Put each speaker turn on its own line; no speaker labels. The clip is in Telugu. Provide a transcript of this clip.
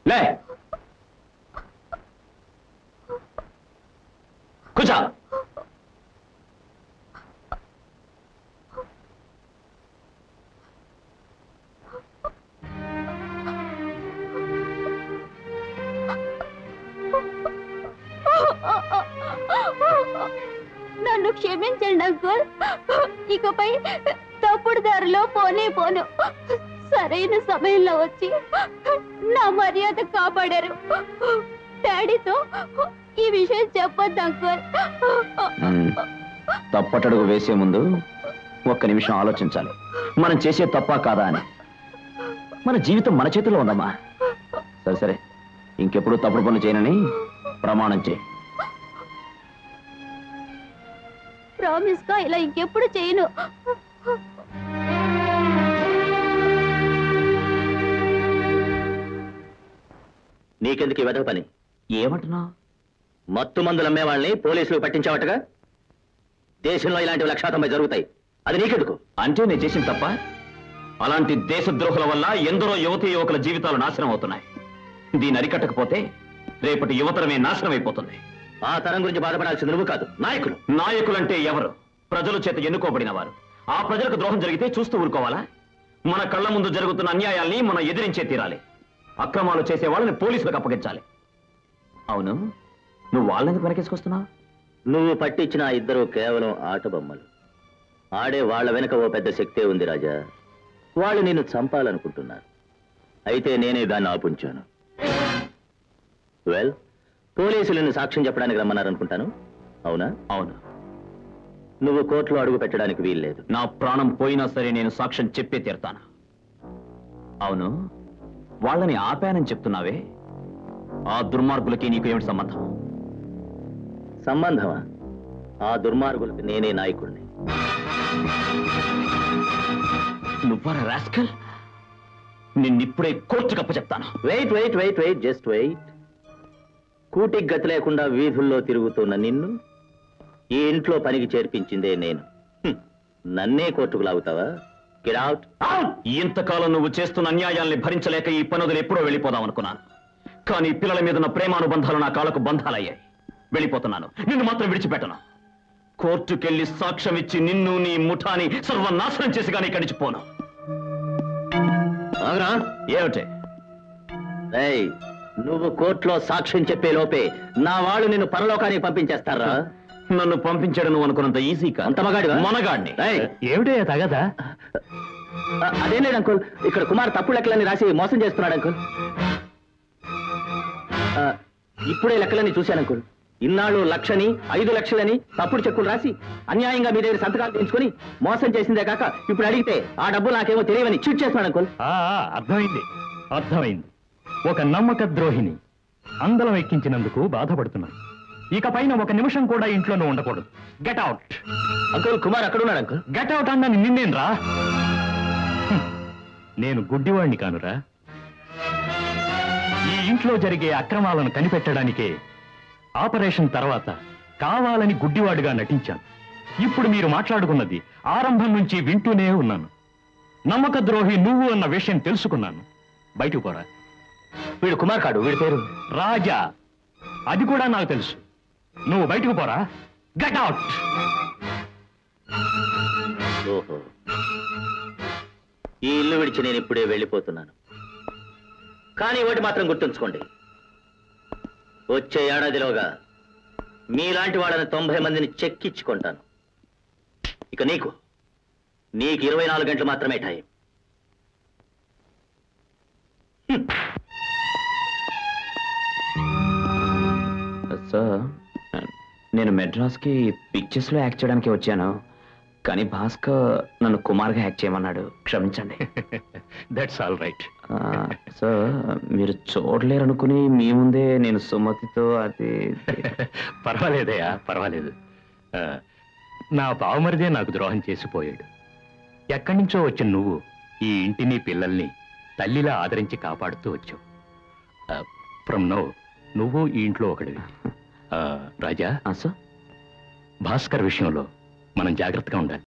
లే కూర్చో
నన్ను క్షమించండి అంకుల్ ఇకపై తప్పుడు దారిలో పోనే పోను సరైన సమయంలో వచ్చి నా మర్యాద కాపాడారు డాడీతో ఈ విషయం చెప్పొద్దు అంకుల్
మ్మ్. తప్పటడుగు వేసే ముందు ఒక్క నిమిషం ఆలోచించాలి మనం చేసే తప్పా కాదా అని మన జీవితం మన చేతిలో ఉందమ్మా సరే సరే ఇంకెప్పుడు తప్పుడు పనులు చేయనని ప్రమాణం చేయి
ప్రామిస్ గా ఇలా ఇంకెప్పుడు చేయను
నీకెందుకు ఈ వెధవ పని
ఏమంటున్నావు
మత్తు మందులు అమ్మే వాళ్ళని పోలీసులు పట్టించావటగా దేశంలో ఇలాంటివి లక్షా తొంభై జరుగుతాయి అది నీకెందుకు
అంటే నేను చేసిన తప్ప అలాంటి దేశద్రోహుల వల్ల ఎందరో యువతి యువకుల జీవితాలు నాశనం అవుతున్నాయి దీన్ని అరికట్టకపోతే రేపటి యువతరమే నాశనం అయిపోతుంది
ఆ తరం గురించి బాధపడాల్సింది నువ్వు కాదు నాయకులు
నాయకులంటే ఎవరు ప్రజల చేత ఎన్నుకోబడిన వారు ఆ ప్రజలకు ద్రోహం జరిగితే చూస్తూ ఊరుకోవాలా మన కళ్ళ ముందు జరుగుతున్న అన్యాయాల్ని మనం ఎదిరించే తీరాలి అక్రమాలు చేసే వాళ్ళని పోలీసులకు అప్పగించాలి అవును నువ్వు వాళ్ళని వెనకేసుకొస్తున్నావు
నువ్వు పట్టించిన ఆ ఇద్దరు కేవలం ఆట బొమ్మలు ఆడే వాళ్ళ వెనక ఓ పెద్ద శక్తే ఉంది రాజా వాళ్ళు నిన్ను చంపాలనుకుంటున్నారు అయితే నేనే దాన్ని ఆపుంచాను వెల్ పోలీసులు నిన్ను సాక్ష్యం చెప్పడానికి రమ్మన్నారనుకుంటాను అవునా
అవును
నువ్వు కోర్టులో అడుగు పెట్టడానికి వీల్లేదు
నా ప్రాణం పోయినా సరే నేను సాక్ష్యం చెప్పే తీరుతాను అవును వాళ్ళని ఆపానని చెప్తున్నావే ఆ దుర్మార్గులకి నీకు ఏమిటి సంబంధం
సంబంధమా ఆ దుర్మార్గులకు నేనే నాయకుడిని
నువ్వరా రాస్కల్ నిన్నిప్పుడే కోర్టుకు అప్పచెప్తాను
wait wait wait wait just wait కూటికి గతి లేకుండా వీధుల్లో తిరుగుతున్న నిన్ను ఈ ఇంట్లో పనికి చేర్పించిందే నేను హ్మ్. నన్నే కోర్టుకు లాగుతావా గెట్ అవుట్
ఇంతకాలం నువ్వు చేస్తున్న అన్యాయాల్ని భరించలేక ఈ పనులు ఎప్పుడో వెళ్ళిపోదాం అనుకున్నాను కానీ పిల్లల మీద ఉన్న ప్రేమానుబంధాలు నా కాళ్ళకు బంధాలయ్యాయి వెళ్ళిపోతున్నాను నిన్ను మాత్రం విడిచిపెట్టను కోర్టుకెళ్లి సాక్ష్యం ఇచ్చి నిన్ను నీ ముఠాని సర్వనాశనం చేసి కానీ కడిచిపోను
ఆగరా
ఏమిటి
ఏయ్, నువ్వు కోర్టులో సాక్ష్యం చెప్పే లోపే నా వాళ్ళు నిన్ను పరలోకానికి పంపించేస్తారా
నన్ను పంపించడం నువ్వు అనుకున్నంత ఈజీ కాదు
అంత మగాడివా?
మనగాడిని
ఏయ్,
ఏమిటే తగదా
ఆ, అదేం లేదు అంకుల్ ఇక్కడ కుమార్ తప్పుడు లెక్కలని రాసి మోసం చేస్తున్నాడు అంకుల్ ఆ, ఇప్పుడే లెక్కలని చూశాను అంకుల్ ఇన్నాళ్ళు లక్షని ఐదు లక్షలని తప్పుడు చెక్కులు రాసి అన్యాయంగా మీ దగ్గర సంతకాలు తీయించుకొని మోసం చేసిందే కాక ఇప్పుడు అడిగితే ఆ డబ్బు నాకేమో తెలియవని చీట్ చేస్తున్నాడు అంకుల్
ఆ, ఆ, అర్థమైంది అర్థమైంది ఒక నమ్మక ద్రోహిని అందలం ఎక్కించినందుకు బాధపడుతున్నాను ఇక పైన ఒక నిమిషం కూడా ఇంట్లోనూ ఉండకూడదు గెట్ అవుట్
అంకుల్ కుమార్ అక్కడ ఉన్నాడు అంకుల్
గెట్ అవుట్ అన్నాను నిన్నేనరా హ్మ్. నేను గుడ్డివాణ్ణి కానురా ఈ ఇంట్లో జరిగే అక్రమాలను కనిపెట్టడానికే ఆపరేషన్ తర్వాత కావాలని గుడ్డివాడుగా నటించాను ఇప్పుడు మీరు మాట్లాడుకున్నది ఆరంభం నుంచి వింటూనే ఉన్నాను నమ్మక ద్రోహి నువ్వు అన్న విషయం తెలుసుకున్నాను బయటకు పోరా
వీడు కుమార్ కాడు వీడి పేరు
రాజా అది కూడా నాకు తెలుసు నువ్వు బయటకు పోరా గెట్ అవుట్
ఓహో ఈ ఇల్లు విడిచి నేను ఇప్పుడే వెళ్ళిపోతున్నాను కానీ ఒకటి మాత్రం గుర్తుంచుకోండి వచ్చే ఏడాదిలోగా మీలాంటి వాళ్ళని తొంభై మందిని చెక్కించుకుంటాను ఇక నీకు నీకు ఇరవై నాలుగు గంటలు మాత్రమే టైం
సార్ నేను మెడ్రాస్కి పిక్చర్స్ లో యాక్ట్ చేయడానికి వచ్చాను కానీ భాస్కర్ నన్ను కుమార్గా యాక్ట్ చేయమన్నాడు క్షమించండి
దట్స్ ఆల్ రైట్
ఆ, సార్ మీరు చూడలేరనుకుని మీ ముందే నేను సుమతితో అది
పర్వాలేదయ్యా పర్వాలేదు ఆ, నా బావమరిదే నాకు ద్రోహం చేసిపోయాడు ఎక్కడి నుంచో వచ్చిన నువ్వు ఈ ఇంటిని పిల్లల్ని తల్లిలా ఆదరించి కాపాడుతూ వచ్చావు ఫ్రమ్ నో నువ్వు ఈ ఇంట్లో ఒకడివి ఆ, రాజా
ఆ, సార్
భాస్కర్ విషయంలో మనం జాగ్రత్తగా ఉండాలి